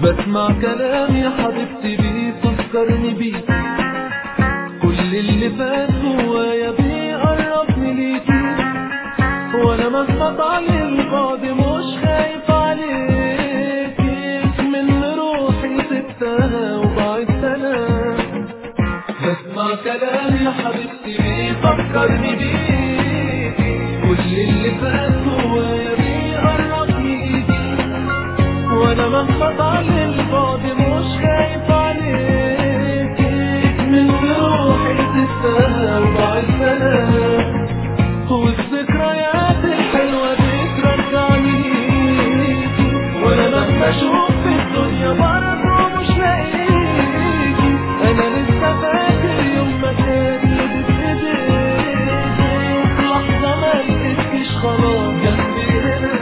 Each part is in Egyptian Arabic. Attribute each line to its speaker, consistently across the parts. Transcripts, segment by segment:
Speaker 1: بسمع كلام يا حبيبتي بيفكرني بيكي كل اللي فات جوايا بيقربني ليكي وانا مهما طال البعد مش خايف عليكي من روحي سبتها وبعدت انا بسمع كلام يا حبيبتي بيفكرني بيكي كل اللي فات جوايا بيقربني ليكي وانا مهما طال البعد مش خايف عليكي من روحي سبتها وبعدت انا والذكريات الحلوة بترجعني ليكي وانا مهما اشوف في الدنيا برضه مش لاقيكي انا لسه فاكر يوم ما كانت ايدك ايديك لحظة ما لقيتكيش خلاص جنبي هنا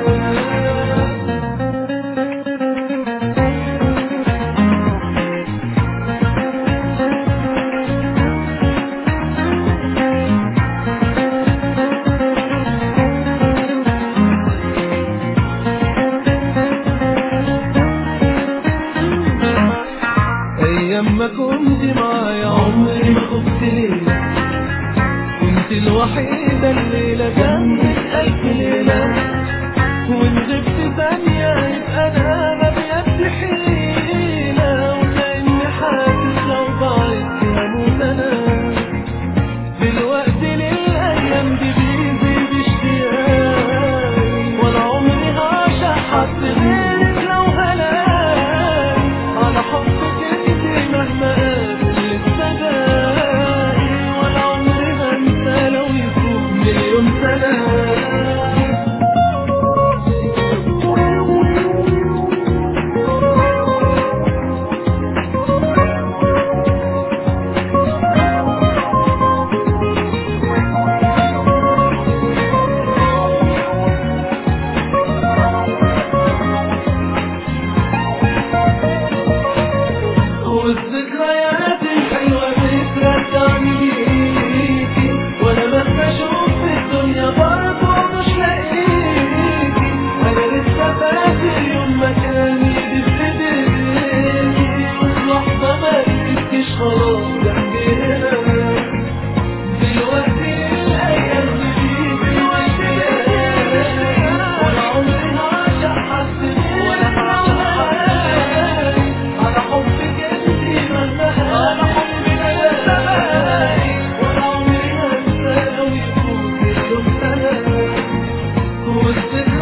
Speaker 1: ايام ما كنت معايا عمري ما خفت ليلة كنت الوحيدة الليلة جنبك ألف ليلة وإن غبت ثانية يبقى أنا ما بيدي حيلة وكأني حاسس لو بعدت هموت أنا دلوقتي للأيام دي بيزيد اشتياقي ولا عمري هعشق حد غيرك لو هلاقي على حبك انت مهما قالوا لسه باقي ولا عمري هنسى لو يفوت مليون سنة والذكريات الحلوة بترجعني ليكي وانا مهما اشوف في الدنيا برضه مش لاقيكي انا لسه فاكر يوم ما كان ايدي في ايديكي وفي لحظة ما لقيتكيش خلاص جنبي هنا دلوقتي الايام دي بيجي واشتياقي ولا عمري هعشق حد ولا هعشق حد على حبك انتي مهما على حبك لسه باقي ولا عمري هنسى لو يفوت اليوم سنة والذكريات